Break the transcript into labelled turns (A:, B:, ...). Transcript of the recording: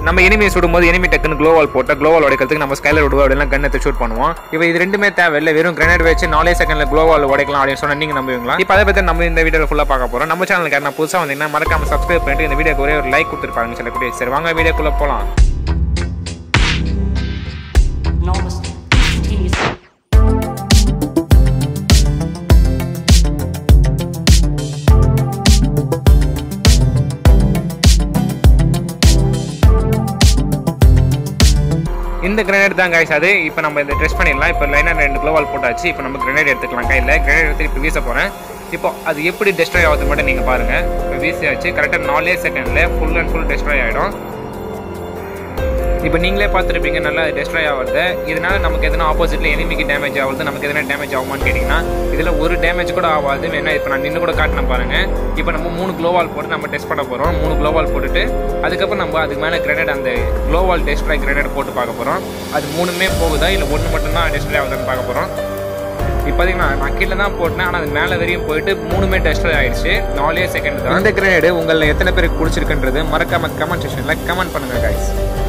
A: நம்ம எனிமியை சுடும்போது எனிமி டக்குன்னு க்ளோவால் போட்டால் க்ளோவால் உடைக்கிறதுக்கு நம்ம ஸ்கைலர் விடுவோம் அப்படிலாம் கன் எடுத்து ஷூட் பண்ணுவோம் இப்போ இது ரெண்டுமே தேவையில்லை வெறும் கிரனேட் வச்சு நாலே செகண்ட்ல க்ளோவால் உடைக்கலாம் அப்படின்னு சொன்னா நீங்க நம்புவீங்களா இப்போ அதை பற்றி நம்ம இந்த வீடியோ ஃபுல்லாக பார்க்க போறோம் நம்ம சேனலுக்கு யாரும் புதுசாக வந்தீங்கன்னா மறக்காம சப்ஸ்கிரைப் பண்ணிட்டு இந்த வீடியோக்கு ஒரே ஒரு லைக் கொடுத்துருப்பாங்க சொல்லக்கூடிய சரி வாங்க வீடியோக்குள்ள போகலாம்
B: enormous continuous
A: இந்த கிரனேட் தான் கைஸ் அது இப்போ நம்ம இந்த ட்ரெஸ் பண்ணிடலாம் இப்போ லைனாக ரெண்டு க்ளோவால் போட்டாச்சு இப்போ நம்ம கிரனேட் எடுத்துக்கலாம் கையில் கிரனேட் எடுத்து இப்போ வீச போகிறேன் இப்போ அது எப்படி டெஸ்ட்ராய் ஆகுது மட்டும் நீங்கள் பாருங்கள் இப்போ வீசியாச்சு கரெக்டாக நாலே செகண்டில் ஃபுல் அண்ட் ஃபுல் டெஸ்ட்ராய் ஆகிடும் இப்போ நீங்களே பார்த்துருப்பீங்க நல்லா டெஸ்ட்ராய் ஆகுறது இதனால நமக்கு எதனா ஆப்போசிட்ல எனிமிக்கு டேமேஜ் ஆகுது நமக்கு எதனா டேமேஜ் ஆகுமான்னு கேட்டிங்கன்னா இதில் ஒரு டேமேஜ் கூட ஆகாது வேணா இப்போ நான் நின்று கூட காட்டினேன் பாருங்க இப்போ நம்ம மூணு க்ளோவால் போட்டு நம்ம டெஸ்ட் பண்ண போகிறோம் மூணு க்ளோவால் போட்டுட்டு அதுக்கப்புறம் நம்ம அதுக்கு மேலே கிரனேட் அந்த க்ளோவால் டெஸ்ட்ராய் கிரனேட் போட்டு பார்க்க போகிறோம் அது மூணுமே போகுதா இல்லை ஒன்று மட்டும்தான் டெஸ்ட்ராய் ஆகுதுன்னு பார்க்க போகிறோம் இப்போ பார்த்தீங்கன்னா நான் கீழே தான் போட்டேன் ஆனால் அது மேலே வரையும் போயிட்டு மூணுமே டெஸ்ட்ராய் ஆயிடுச்சு நாலே செகண்ட் தான் இந்த கிரனேடு உங்களில் எத்தனை பேருக்கு பிடிச்சிருக்குன்றது மறக்காம கமெண்ட் செக்ஷனில் கமெண்ட் பண்ணுங்க guys